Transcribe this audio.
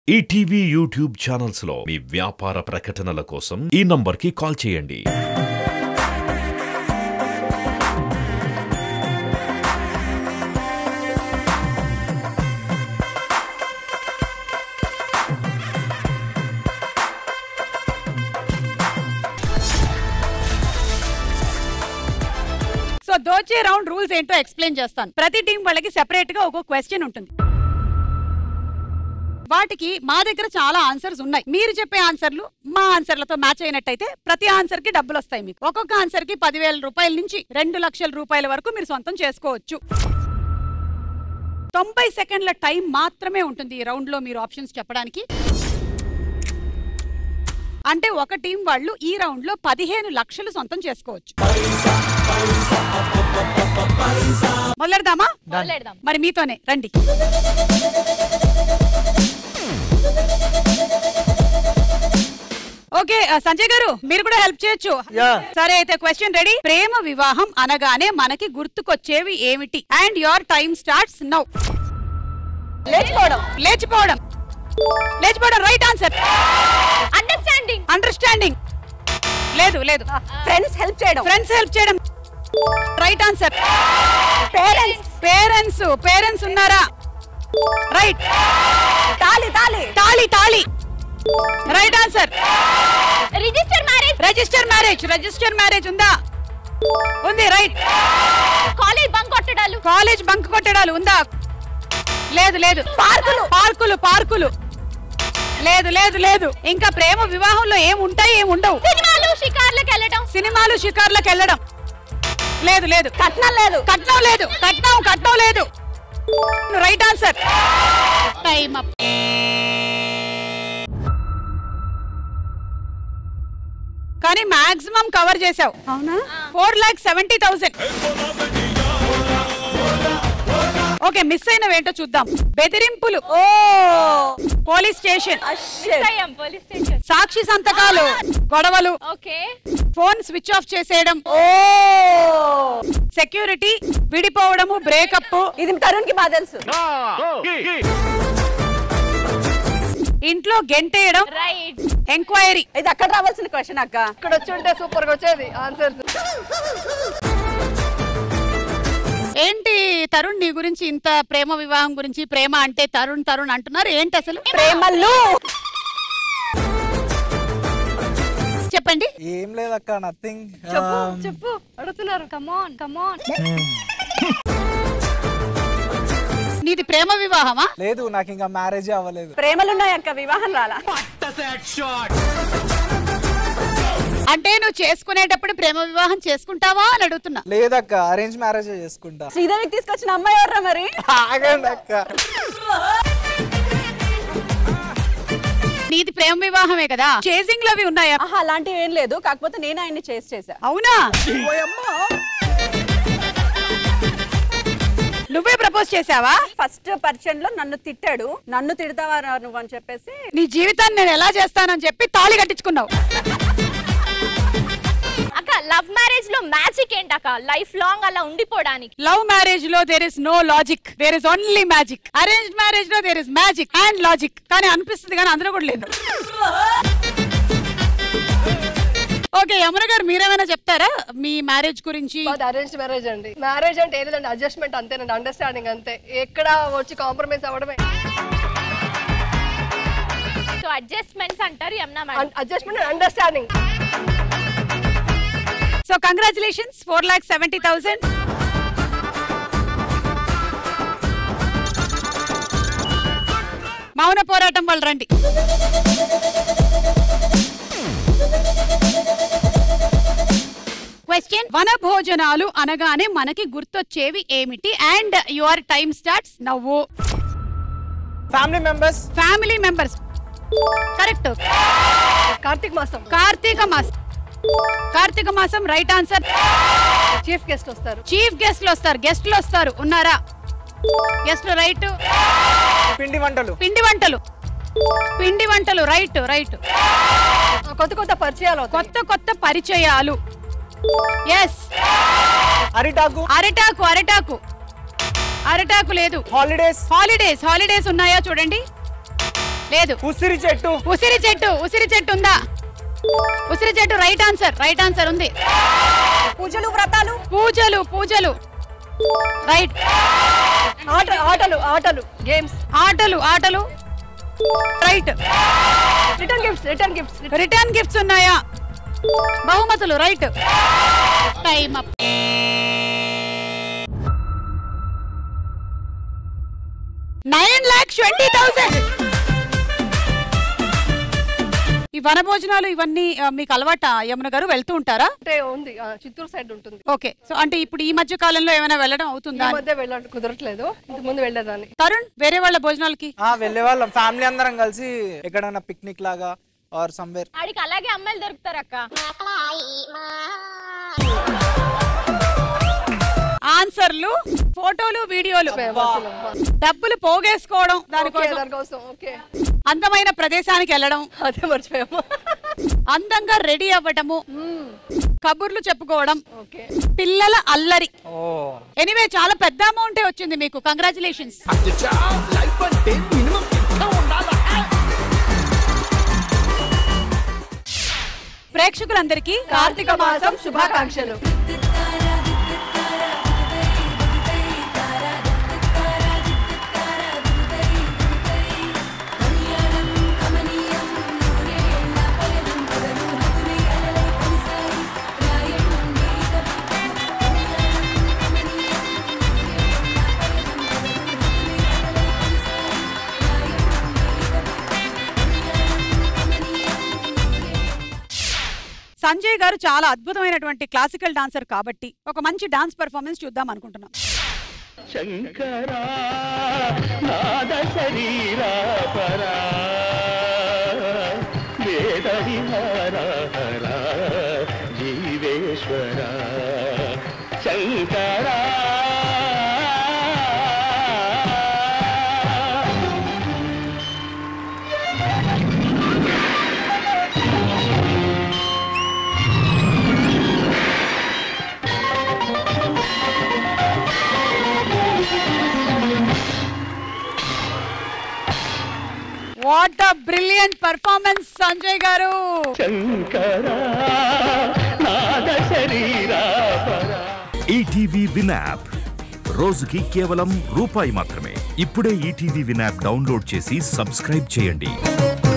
ETV YouTube channels లో మీ వ్యాపార ప్రకటనల కోసం ఈ నంబర్కి కాల్ చేయండి సో దోచే రౌండ్ రూల్స్ ఏంటో ఎక్స్ప్లెయిన్ చేస్తాను ప్రతి టీం వాళ్ళకి సెపరేట్ గా ఒక క్వశ్చన్ ఉంటుంది వాటికి మా దగ్గర చాలా ఆన్సర్స్ ఉన్నాయి మీరు చెప్పే ఆన్సర్లు మా ఆన్సర్లతో మ్యాచ్ అయినట్టయితే ప్రతి ఆన్సర్ కి డబ్బులు వస్తాయి మీకు ఒక్కొక్క ఆన్సర్ కి పదివేల రూపాయల నుంచి రెండు లక్షల రూపాయల వరకు మీరు సొంతం చేసుకోవచ్చు తొంభై సెకండ్ల టైం మాత్రమే ఉంటుంది ఈ రౌండ్ లో మీరు ఆప్షన్స్ చెప్పడానికి అంటే ఒక టీం వాళ్ళు ఈ రౌండ్ లో పదిహేను లక్షలు సొంతం చేసుకోవచ్చు మొదలెడదామా మొదలెడదాం. మరి మీతోనే రండి ఓకే ఆ, సంజయ్ గారు మీరు కూడా హెల్ప్ చేయొచ్చు సరే అయితే క్వశ్చన్ రెడీ ప్రేమ వివాహం అనగానే మనకి గుర్తుకొచ్చేవి ఏమిటి and your time starts now లేచిపోవడం లేచిపోవడం లేచిపోవడం రైట్ ఆన్సర్ అండర్స్టాండింగ్ అండర్స్టాండింగ్ లేదు లేదు ఫ్రెండ్స్ హెల్ప్ చేయడం ఫ్రెండ్స్ హెల్ప్ చేయడం right answer parents parents parents ఉన్నారా రైట్ తాలి తాలి తాళి తాళి right answer register marriage register marriage register marriage ఉందా ఉంది రైట్ కాలేజ్ బంక్ కొట్టడాలు కాలేజ్ బంక్ కొట్టడాలు ఉందా లేదు లేదు పార్కులు పార్కులు పార్కులు లేదు లేదు లేదు ఇంకా ప్రేమ వివాహంలో ఏం ఉంటాయి ఏం ఉండవు సినిమాలు షికార్లకు వెళ్ళడం సినిమాలు షికార్లకు వెళ్ళడం లేదు లేదు కట్నం లేదు కట్నం లేదు కట్నం కట్నం లేదు రైట్ ఆన్సర్ టైం అప్ కానీ మాక్సిమం కవర్ చేసావు అవునా four lakh seventy thousand okay miss అయినవేంటో చూద్దాం బెదిరింపులు ఓ పోలీస్ స్టేషన్ అయ్యాం పోలీస్ స్టేషన్ సాక్షి సంతకాలు గొడవలు ఓకే ఫోన్ స్విచ్ ఆఫ్ చేసేయడం ఓ సెక్యూరిటీ విడిపోవడము బ్రేకప్ ఇది తరుణ్ కి బాగా తెలుసు ఇంట్లో గెంటేయడం రైట్ ఎంక్వైరీ ఇది అక్కడ రావాల్సిన క్వశ్చన్ అక్క ఇక్కడ వచ్చి ఉంటే సూపర్ గా వచ్చేది ఆన్సర్స్ ఏంటి తరుణ్ నీ గురించి ఇంత ప్రేమ వివాహం గురించి ప్రేమ అంటే తరుణ్ తరుణ్ అంటున్నారు ఏంటి అసలు ప్రేమలు చెప్పండి ఏం లేదక్క నథింగ్ చెప్పు చెప్పు అడుగుతున్నారు కమాన్ కమాన్ నీది ప్రేమ వివాహమా లేదు నాకు ఇంకా మ్యారేజ్ అవ్వలేదు ప్రేమలు ఉన్నాయి అక్క వివాహం రాలా అంటే నువ్వు చేసుకునేటప్పుడు ప్రేమ వివాహం చేసుకుంటావా అని అడుగుతున్నా లేదక్క అరేంజ్ మ్యారేజ్ చేసుకుంటా శ్రీదేవికి తీసుకొచ్చిన అమ్మాయి ఎవర్రా మరి ఆగండి అక్క నీది ప్రేమ వివాహమే కదా చేసింగ్ లవి ఉన్నాయా ఆహా అలాంటివి ఏం లేదు కాకపోతే నేను ఆయన్ని చేసి చేశా అవునా నువ్వే ప్రపోజ్ చేసావా ఫస్ట్ పరిచయం లో నన్ను తిట్టాడు నన్ను తిడతావా రా నువ్వు అని చెప్పేసి నీ జీవితాన్ని నేను ఎలా చేస్తానని చెప్పి తాళి కట్టించుకున్నావు అక్క లవ్ మ్యారేజ్ లో మ్యాజిక్ ఏంటక్క లైఫ్ లాంగ్ అలా ఉండిపోవడానికి లవ్ మ్యారేజ్ లో there is no logic there is only magic arrange marriage లో there is magic and logic కానీ అనిపిస్తుంది కానీ అందులో కూడా లేదు ఓకే యమున గారు మీరేమైనా చెప్తారా మీ మ్యారేజ్ గురించి అది అరేంజ్ మ్యారేజ్ అండి మ్యారేజ్ అంటే ఏది లేదండి అడ్జస్ట్మెంట్ అంతేనండి అండర్స్టాండింగ్ అంతే ఎక్కడ వచ్చి కాంప్రమైజ్ అవ్వడమే సో అడ్జస్ట్మెంట్స్ అంటారు Yamuna madam adjustment understanding so congratulations four lakh seventy thousand మౌన పోరాటం వాళ్ళు రండి క్వశ్చన్ వన భోజనాలు అనగానే మనకి గుర్తొచ్చేవి ఏమిటి and your time starts now family members family members correct కార్తీక్ మాసం కార్తీక మాసం కార్తీక మాసం రైట్ ఆన్సర్ చీఫ్ గెస్ట్ వస్తారు చీఫ్ గెస్ట్లు వస్తారు గెస్ట్లు వస్తారు ఉన్నారా గెస్ట్ రైట్ పిండి వంటలు పిండి వంటలు పిండి వంటలు రైట్ రైట్ కొత్త కొత్త పరిచయాలు అవుతాయి. కొత్త కొత్త పరిచయాలు ఎస్ అరిటాకు అరటాకు అరటాకు అరటాకు లేదు హాలిడేస్ హాలిడేస్ హాలిడేస్ ఉన్నాయా చూడండి లేదు ఉసిరి చెట్టు ఉసిరి చెట్టు ఉసిరి చెట్టు ఉందా ఉసిరి చెట్టు రైట్ ఆన్సర్ రైట్ ఆన్సర్ ఉంది పూజలు వ్రతాలు పూజలు పూజలు రైట్ ఆట ఆటలు ఆటలు గేమ్స్ ఆటలు ఆటలు right return gifts return gifts return gifts ఉన్నాయా బహుమతులు right time up nine lakh twenty thousand ఈ వనభోజనాలు ఇవన్నీ ఆ, మీకు అలవాట యమున గారు వెళ్తూ ఉంటారా అంటే ఉంది ఆ, చిత్తూరు సైడ్ ఉంటుంది ఓకే సో అంటే ఇప్పుడు ఈ మధ్య కాలంలో ఏమైనా వెళ్ళడం ఈ అవుతుందా మధ్య వెళ్ళడం కుదరట్లేదు ఇంతకు ముందు వెళ్ళేదాన్ని తరుణ్ వేరే వాళ్ళ భోజనాలకి ఆ వెళ్ళే వాళ్ళం ఫ్యామిలీ అందరం కలిసి ఎక్కడైనా పిక్నిక్ లాగా ఆర్ సమ్వేర్ ఆడికి అలాగే అమ్మాయిలు దొరుకుతారు అక్క ఆన్సర్లు ఫోటోలు వీడియోలు అసలు, డబ్బులు పోగేసుకోవడం ఓకే, దానికోసం దానికోసం ఓకే అందమైన ప్రదేశానికి వెళ్ళడం అదే మర్చిపోయాము అందంగా రెడీ అవ్వటము కబుర్లు చెప్పుకోవడం ఓకే పిల్లల అల్లరి ఓ ఎనీవే చాలా పెద్ద అమౌంటే వచ్చింది మీకు కంగ్రాచులేషన్స్ ప్రేక్షకులందరికీ కార్తీక మాసం శుభాకాంక్షలు సంజయ్ గారు చాలా అద్భుతమైనటువంటి క్లాసికల్ డాన్సర్ కాబట్టి ఒక మంచి డాన్స్ పెర్ఫార్మెన్స్ చూద్దాం అనుకుంటున్నాం శంకరా నాద శరీరా పరా వేద విహార హరా జీవేశ్వర శంకరా what a brilliant performance Sanjay garu శంకరా నాద శరీరా పరా ఈటీవీ విన్ యాప్ రోజుకి కేవలం రూపాయి మాత్రమే ఇప్పుడే ఈటీవీ విన్ యాప్ డౌన్లోడ్ చేసి సబ్స్క్రైబ్ చేయండి